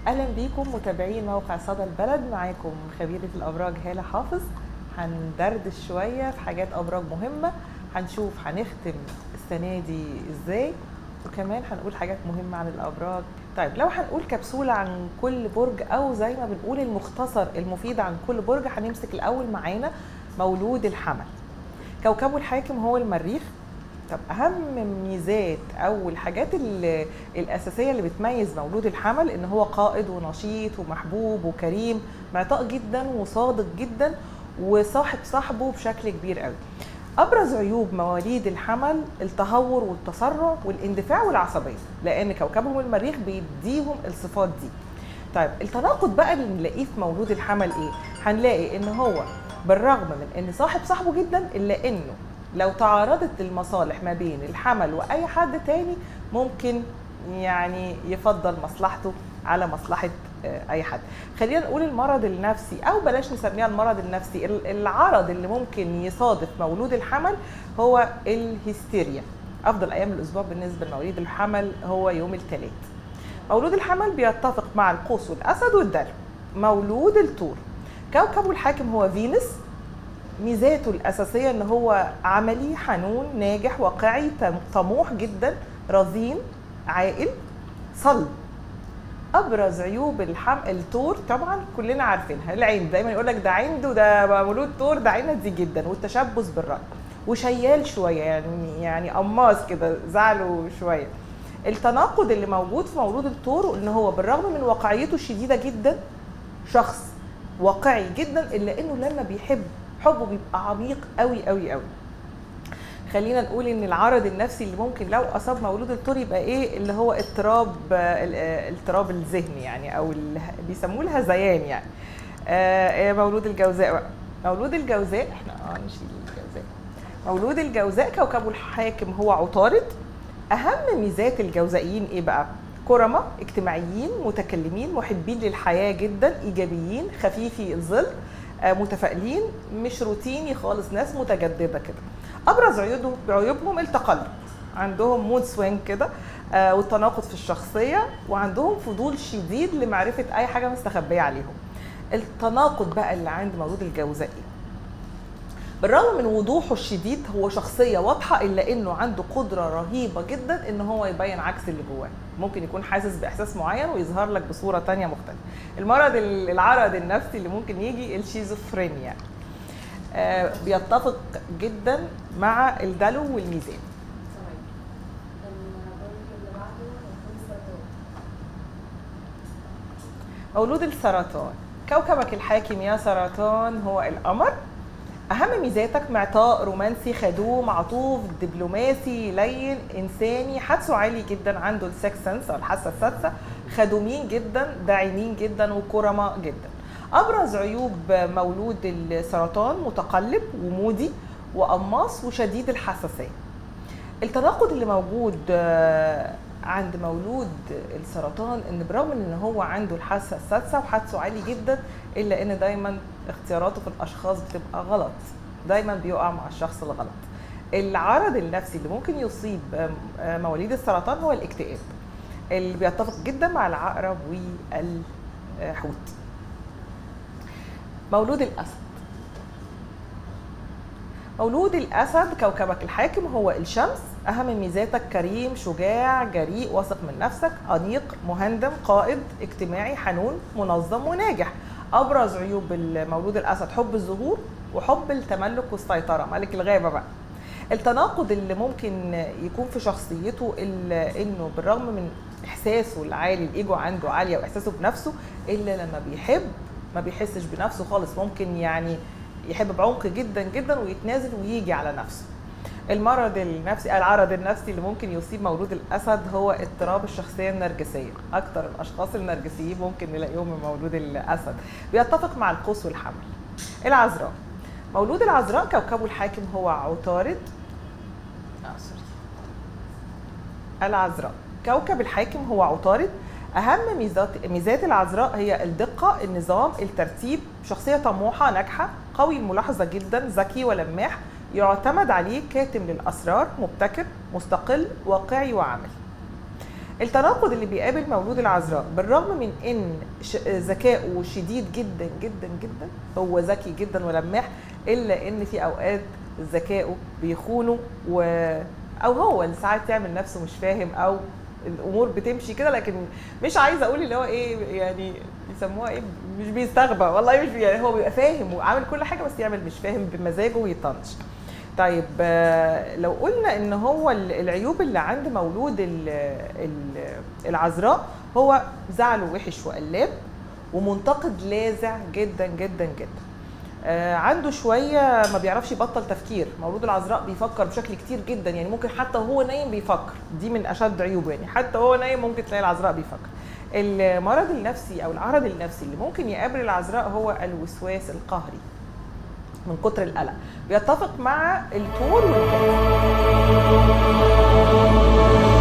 اهلا بيكم متابعين موقع صدى البلد معاكم خبيره الابراج هاله حافظ هندردش شويه في حاجات ابراج مهمه هنشوف هنختم السنه دي ازاي وكمان هنقول حاجات مهمه عن الابراج طيب لو هنقول كبسوله عن كل برج او زي ما بنقول المختصر المفيد عن كل برج هنمسك الاول معانا مولود الحمل كوكبه الحاكم هو المريخ طب اهم ميزات او الحاجات اللي الاساسيه اللي بتميز مولود الحمل ان هو قائد ونشيط ومحبوب وكريم معطاء جدا وصادق جدا وصاحب صاحبه بشكل كبير قوي ابرز عيوب مواليد الحمل التهور والتسرع والاندفاع والعصبيه لان كوكبهم المريخ بيديهم الصفات دي طيب التناقض بقى اللي نلاقيه في مولود الحمل ايه هنلاقي ان هو بالرغم من ان صاحب صاحبه جدا الا انه لو تعارضت المصالح ما بين الحمل واي حد تاني ممكن يعني يفضل مصلحته على مصلحه اي حد خلينا نقول المرض النفسي او بلاش نسميها المرض النفسي العرض اللي ممكن يصادف مولود الحمل هو الهستيريا افضل ايام الاسبوع بالنسبه لمواليد الحمل هو يوم الثلاث مولود الحمل بيتفق مع القوس والاسد والدلو مولود الثور كوكبه الحاكم هو فينوس ميزاته الأساسية إن هو عملي حنون ناجح واقعي طموح جدا رزين عاقل صلب ابرز عيوب الحم التور طبعا كلنا عارفينها العين دايما يقول لك ده عنده ده مولود تور ده عينه دي جدا والتشبث بالراي وشيال شويه يعني يعني قماص كده زعله شويه التناقض اللي موجود في مولود التور ان هو بالرغم من واقعيته الشديده جدا شخص واقعي جدا الا انه لما بيحب حبه بيبقى عميق قوي قوي قوي خلينا نقول ان العرض النفسي اللي ممكن لو اصاب مولود الثور يبقى ايه اللي هو اضطراب الاضطراب الذهني يعني او بيسموه الهذيان يعني آه مولود الجوزاء بقى مولود الجوزاء احنا اه نشيل الجوزاء مولود الجوزاء كوكبه الحاكم هو عطارد اهم ميزات الجوزائيين ايه بقى كرماء اجتماعيين متكلمين محبين للحياه جدا ايجابيين خفيفي الظل متفائلين مش روتيني خالص ناس متجدده كده ابرز عيوبهم عيوبهم التقلب عندهم مود سوينج كده آه والتناقض في الشخصيه وعندهم فضول شديد لمعرفه اي حاجه مستخبيه عليهم التناقض بقى اللي عند مولود الجوزاء بالرغم من وضوحه الشديد هو شخصيه واضحه الا انه عنده قدره رهيبه جدا ان هو يبين عكس اللي جواه ممكن يكون حاسس باحساس معين ويظهر لك بصوره تانية مختلفه المرض العرض النفسي اللي ممكن يجي الشيزوفرينيا آه بيتفق جدا مع الدلو والميزان مولود السرطان كوكبك الحاكم يا سرطان هو القمر اهم ميزاتك معطاء رومانسي خدوم عطوف دبلوماسي لين انساني حدسه عالي جدا عنده السكس سنس او الحاسه السادسه خدومين جدا داعمين جدا وكرماء جدا ابرز عيوب مولود السرطان متقلب ومودي وقماص وشديد الحساسيه التناقض اللي موجود عند مولود السرطان ان برغم ان هو عنده الحاسه السادسه وحدسه عالي جدا الا ان دايما اختياراته في الاشخاص بتبقى غلط دايما بيقع مع الشخص الغلط العرض النفسي اللي ممكن يصيب مواليد السرطان هو الاكتئاب اللي بيتفق جدا مع العقرب والحوت مولود الاسد مولود الاسد كوكبك الحاكم هو الشمس اهم ميزاتك كريم شجاع جريء واثق من نفسك انيق مهندم قائد اجتماعي حنون منظم وناجح ابرز عيوب المولود الاسد حب الظهور وحب التملك والسيطره ملك الغابه بقى التناقض اللي ممكن يكون في شخصيته إلا انه بالرغم من احساسه العالي الايجو عنده عاليه واحساسه بنفسه الا لما بيحب ما بيحسش بنفسه خالص ممكن يعني يحب بعمق جدا جدا ويتنازل ويجي على نفسه المرض النفسي العرض النفسي اللي ممكن يصيب مولود الاسد هو اضطراب الشخصيه النرجسيه اكثر الاشخاص النرجسيين ممكن نلاقيهم من مولود الاسد بيتفق مع القوس والحمل العذراء مولود العذراء كوكبه الحاكم هو عطارد آه سوري العذراء كوكب الحاكم هو عطارد اهم ميزات ميزات العذراء هي الدقه النظام الترتيب شخصيه طموحه ناجحه قوي الملاحظه جدا ذكي ولماح يعتمد عليه كاتم للاسرار مبتكر مستقل واقعي وعملي التناقض اللي بيقابل مولود العذراء بالرغم من ان ش- ذكائه شديد جدا جدا جدا هو ذكي جدا ولماح الا ان في اوقات ذكائه بيخونه و او هو اللي ساعات يعمل نفسه مش فاهم او الامور بتمشي كده لكن مش عايزه اقول اللي هو ايه يعني بيسموها ايه مش بيستغبى والله مش بي- يعني هو بيبقى فاهم وعامل كل حاجه بس يعمل مش فاهم بمزاجه ويطنش طيب آه، لو قلنا ان هو ال- العيوب اللي عند مولود ال- ال- العذراء هو زعله وحش وقلاب ومنتقد لاذع جدا جدا جدا آه، عنده شويه ما بيعرفش يبطل تفكير مولود العذراء بيفكر بشكل كتير جدا يعني ممكن حتى وهو نايم بيفكر دي من اشد عيوبه يعني حتى وهو نايم ممكن تلاقي العذراء بيفكر المرض النفسي او العرض النفسي اللي ممكن يقابل العذراء هو الوسواس القهري من كتر القلق بيتفق مع الطور والكتف